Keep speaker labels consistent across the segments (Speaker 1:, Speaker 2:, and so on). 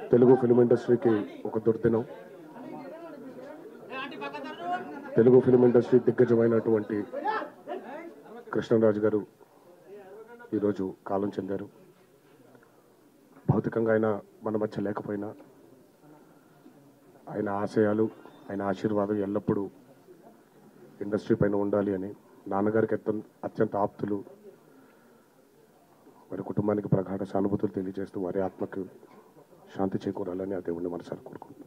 Speaker 1: Telugu film ఇండస్ట్రీకి ఒక దుర్దినం తెలుగు ఫిలిం ఇండస్ట్రీ దిగ్గజమైనటువంటి కృష్ణరాజు గారు ఈరోజు కాలం చెందారు భౌతికంగా ఆయన మన మధ్య లేకపోయినా ఆయన ఆశయాలు ఆయన ఆశీర్వాదం ఎల్లప్పుడూ ఇండస్ట్రీ పైన ఉండాలి అని నాన్నగారికి అత్యంత అత్యంత ఆప్తులు వారి కుటుంబానికి ప్రగాఢ సానుభూతులు తెలియజేస్తూ వారి ఆత్మకు శాంతి చేకూరాలని ఆ దేవుణ్ణి మనసారి కోరుకుంటున్నాను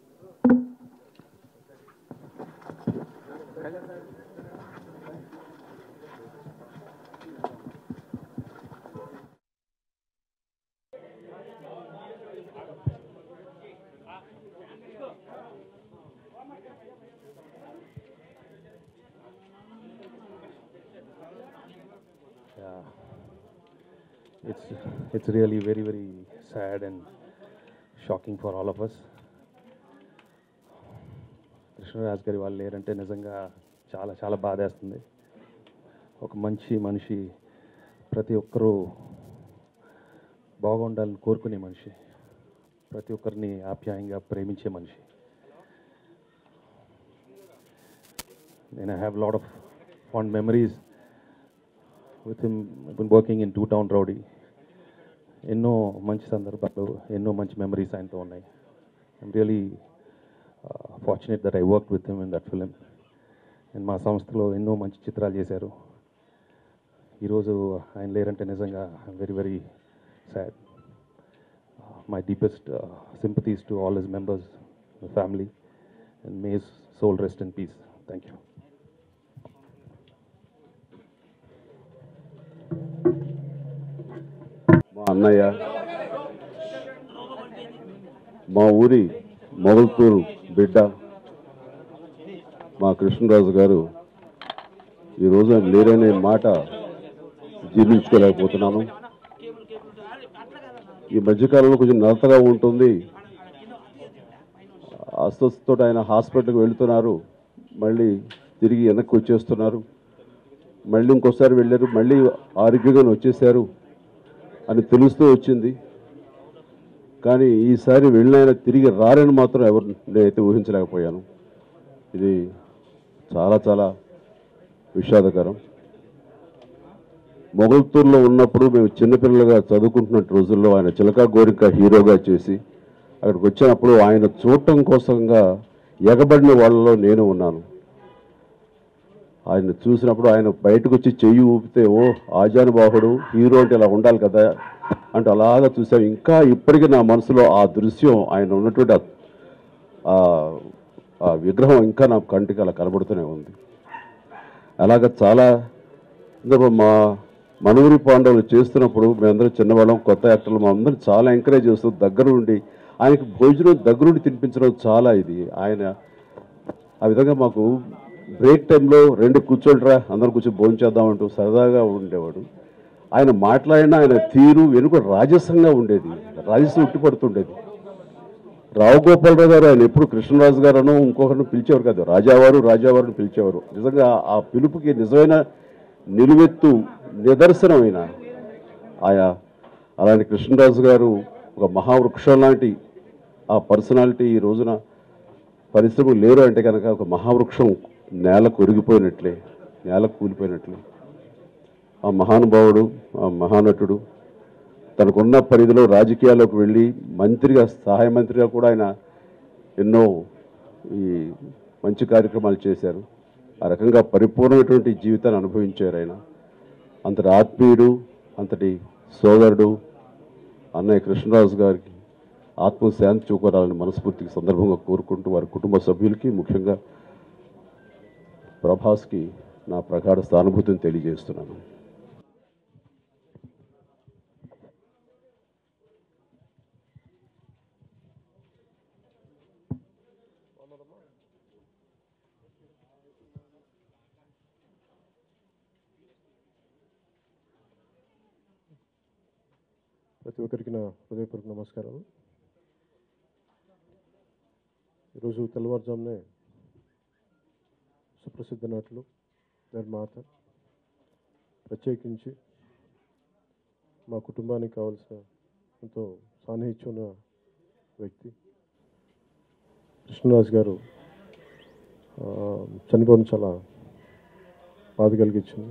Speaker 2: Yeah. It's it's really very very sad and shocking for all of us. Krishnaraj గారి వాళ్ళు లేరంటే నిజంగా చాలా చాలా బాధేస్తుంది ఒక మంచి మనిషి ప్రతి ఒక్కరూ బాగుండాలని కోరుకునే మనిషి ప్రతి ఒక్కరిని ఆప్యాయంగా ప్రేమించే మనిషి నేను I have lot of fond memories with him been working in Two Town Rowdy ఎన్నో మంచి సందర్భాలు ఎన్నో మంచి మెమరీస్ ఆయనతో ఉన్నాయి I'm really fortunate that I work with him in that film and మా సంస్థలో ఎన్నో మంచి చిత్రాలు చేశారు ఈరోజు ఆయన లేరంటే నిజంగా very very sad my deepest sympathies to all his members family and may soul rest in peace thank you
Speaker 3: మా అన్నయ్య మా ఊరి మొగల్తూరు బిడ్డ మా కృష్ణరాజు గారు ఈరోజు ఆయన లేరనే మాట జీర్ణించుకోలేకపోతున్నాను ఈ మధ్యకాలంలో కొంచెం నలతగా ఉంటుంది అస్వస్థతో ఆయన హాస్పిటల్కి వెళ్తున్నారు మళ్ళీ తిరిగి వెనక్కి వచ్చేస్తున్నారు మళ్ళీ ఇంకోసారి వెళ్ళారు మళ్ళీ ఆరోగ్యంగానే వచ్చేసారు అని తెలుస్తూ వచ్చింది కానీ ఈసారి వెళ్ళిన తిరిగి రారని మాత్రం ఎవరు నేనైతే ఊహించలేకపోయాను ఇది చాలా చాలా విషాదకరం మొగల్తూరులో ఉన్నప్పుడు మేము చిన్నపిల్లలుగా చదువుకుంటున్న రోజుల్లో ఆయన చిలకా గోరిక హీరోగా చేసి అక్కడికి వచ్చినప్పుడు ఆయన చూడటం కోసంగా ఎగబడిన వాళ్ళలో నేను ఉన్నాను ఆయన చూసినప్పుడు ఆయన బయటకు వచ్చి చెయ్యి ఊపితే ఓ ఆజానుబాహుడు హీరో అంటే ఇలా ఉండాలి కదా అంటే అలాగా చూసాం ఇంకా ఇప్పటికీ నా మనసులో ఆ దృశ్యం ఆయన ఉన్నటువంటి ఆ- ఆ- ఆ విగ్రహం ఇంకా నా కంటికి అలా కనబడుతూనే ఉంది అలాగ చాలా ఇందులో మా మనూరి పాండవులు చేస్తున్నప్పుడు మేమందరం చిన్నవాళ్ళం కొత్త యాక్టర్లు మా అందరం చాలా ఎంకరేజ్ చేస్తూ దగ్గర ఉండి ఆయనకి భోజనం దగ్గరుండి తినిపించడం చాలా ఇది ఆయన ఆ విధంగా మాకు బ్రేక్ టైంలో రెండు కూర్చోండిరా అందరం కూర్చొని భోజనం చేద్దామంటూ సరదాగా ఉండేవాడు ఆయన మాట్లాడిన ఆయన తీరు వెనుక రాజసంగా ఉండేది రాజసం ఉట్టిపడుతుండేది రావు గోపాలరావు గారు ఆయన ఎప్పుడు కృష్ణరాజు గారను ఇంకొకరిని పిలిచేవారు కాదు రాజావారు రాజావారిని పిలిచేవారు నిజంగా ఆ పిలుపుకి నిజమైన నిలువెత్తు నిదర్శనమైన ఆయా అలాంటి కృష్ణరాజు గారు ఒక మహావృక్షం లాంటి ఆ పర్సనాలిటీ ఈ రోజున పరిశ్రమలు లేరు అంటే కనుక ఒక మహావృక్షం నేల కొరిగిపోయినట్లే నేల కూలిపోయినట్లే ఆ మహానుభావుడు ఆ మహానటుడు తనకున్న పరిధిలో రాజకీయాల్లోకి వెళ్ళి మంత్రిగా సహాయ మంత్రిగా కూడా ఆయన ఎన్నో ఈ మంచి కార్యక్రమాలు చేశారు ఆ రకంగా పరిపూర్ణమైనటువంటి జీవితాన్ని అనుభవించారు ఆయన అంతటి ఆత్మీయుడు అంతటి సోదరుడు అన్నయ్య కృష్ణరాజు గారికి ఆత్మశాంతి చూకోరాలని మనస్ఫూర్తికి సందర్భంగా కోరుకుంటూ వారి కుటుంబ సభ్యులకి ముఖ్యంగా ప్రభాస్కి నా ప్రగాఢ సానుభూతిని తెలియజేస్తున్నాను
Speaker 1: ప్రతి ఒక్కరికి నా హృదయపూర్వక నమస్కారాలు ఈరోజు తెల్లవారుజామునే సుప్రసిద్ధ నటులు నిర్మాత ప్రత్యేకించి మా కుటుంబానికి కావలసిన ఎంతో సాన్నిహిత్యం ఉన్న
Speaker 4: వ్యక్తి కృష్ణరాజు గారు ఆ, చనిపోవడం చాలా బాధ కలిగించింది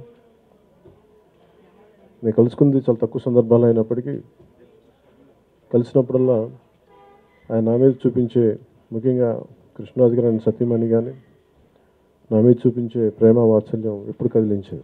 Speaker 4: నేను కలుసుకుంది చాలా తక్కువ సందర్భాలు అయినప్పటికీ కలిసినప్పుడల్లా ఆయన నా మీద చూపించే ముఖ్యంగా కృష్ణరాజు గారు ఆయన సతీమణి కానీ నా మీద చూపించే ప్రేమ వాత్సల్యం ఎప్పుడు కదిలించేది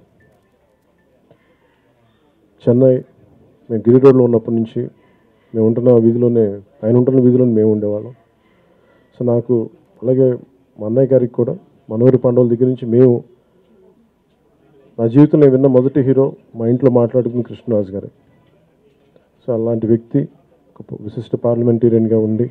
Speaker 4: చెన్నై మేము గిరి రోడ్లో ఉన్నప్పటి నుంచి మేము ఉంటున్న వీధిలోనే ఆయన ఉంటున్న వీధిలోనే మేము ఉండేవాళ్ళం సో నాకు అలాగే మా అన్నయ్య గారికి కూడా మనోహరి పాండవుల దగ్గర నుంచి మేము నా జీవితంలో విన్న మొదటి హీరో మా ఇంట్లో మాట్లాడుకున్న కృష్ణరాజు గారే సో అలాంటి వ్యక్తి ఒక విశిష్ట పార్లమెంటేరియన్గా ఉండి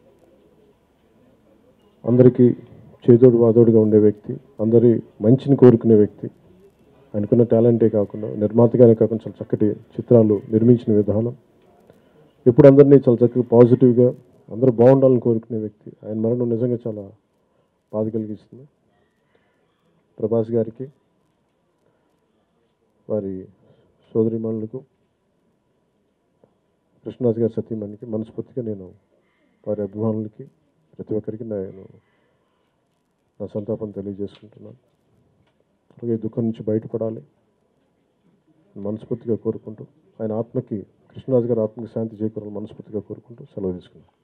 Speaker 4: అందరికీ చేదోడు వాదోడుగా ఉండే వ్యక్తి అందరి మంచిని కోరుకునే వ్యక్తి ఆయనకున్న టాలెంటే కాకుండా నిర్మాతగానే కాకుండా చాలా చక్కటి చిత్రాలు నిర్మించిన విధానం ఎప్పుడు అందరినీ చాలా చక్కగా పాజిటివ్గా అందరూ బాగుండాలని కోరుకునే వ్యక్తి ఆయన మరణం నిజంగా చాలా బాధ కలిగిస్తుంది ప్రభాస్ గారికి వారి సోదరిమణులకు కృష్ణరాజు గారి సతీమణికి మనస్ఫూర్తిగా నేను వారి అభిమానులకి ప్రతి ఒక్కరికి నేను నా సంతాపం తెలియజేసుకుంటున్నాను అలాగే ఈ దుఃఖం నుంచి బయటపడాలి మనస్ఫూర్తిగా కోరుకుంటూ ఆయన ఆత్మకి కృష్ణరాజు గారి ఆత్మకి శాంతి చేకూరాలని మనస్ఫూర్తిగా కోరుకుంటూ సెలవు తీసుకున్నాను